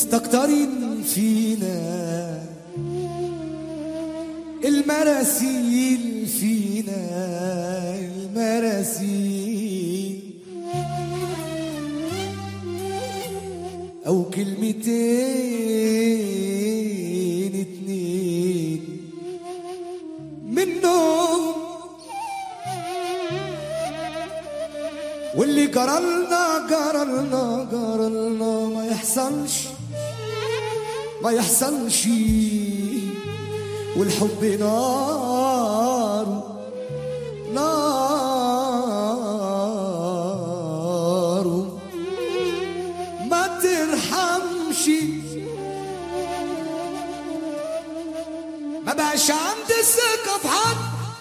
مستكترين فينا المراسيل فينا المراسيل أو كلمتين اتنين منهم واللي جرالنا جرالنا جرالنا ما يحصلش ما يحصلش والحب نار نار ما ترحمش ما بقاش عندي ثقة في حد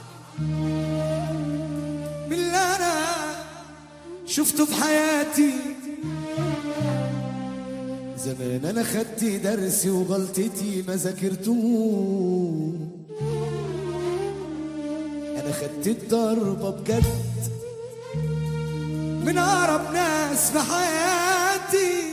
من اللي أنا شفته في حياتي زمان انا خدت درسي وغلطتي ما ذاكرتوه انا خدت الضربه بجد من اقرب ناس في حياتي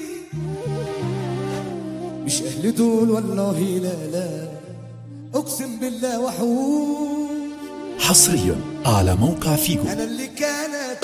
مش اهل دول والله لا لا اقسم بالله وحوش حصريا على موقع فيجو انا اللي كانت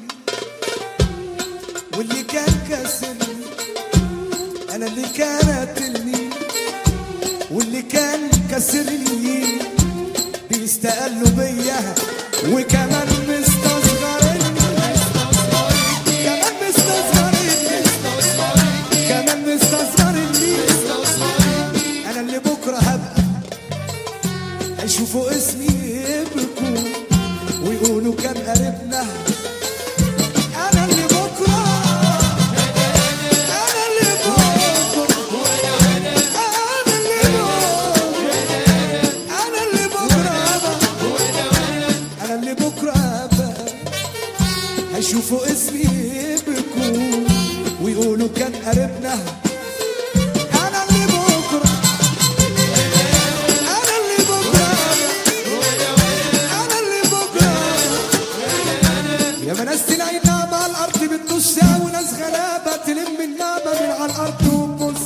واللي كان كسرني انا اللي كانت تلني واللي كان كسرني بيستقلوا بيا وكمان مستصغرني كمان مستصغرني كمان مستصغرني انا اللي بكره هبقى هيشوفوا اسمي يبكوا ويقولوا كان قريبنا انا اللي بكره انا اللي بكره انا اللي بكره انا اللي بكره انا اللي بكره بقى هيشوفوا اسمي يبكوا ويقولوا كان قريبنا انا اللي بكره انا اللي بكره انا اللي بكره يا ما ناس تلاقي النعمة على الأرض بتبصها وناس غلابة تلم النعمة من على الأرض وتبص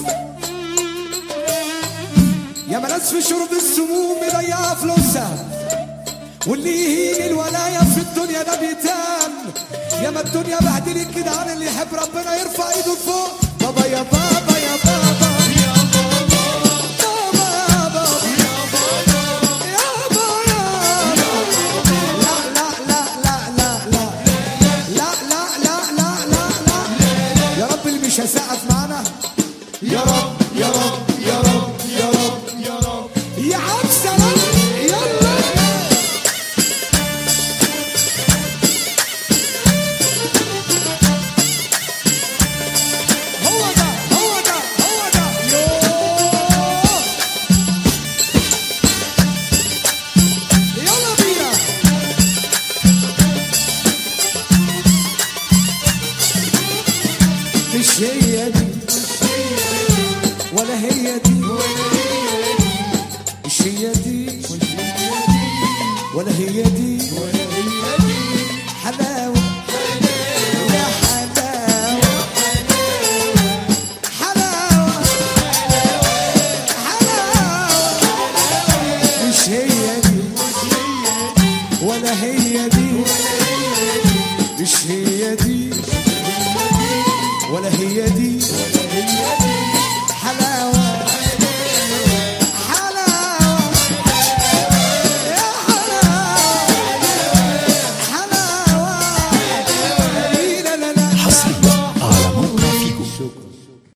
يا ما ناس في شرب السموم مضيعة فلوسها واللي يهين الولاية في الدنيا ده بيتام يا ما الدنيا بهدلت كده عن اللي يحب ربنا يرفع ايده لفوق بابا يا بابا يا بابا يا بابا بابا يابا يابا لا لا لا لا لا لا لا لا لا لا لا لا يا رب اللي مش هيسقف معانا يا رب يا رب يا رب يا رب يا رب يا عم سلام يلا هو ده هو ده هو ده يوه يلا بينا مش هي دي ولا هي دي مش هي دي ولا هي دي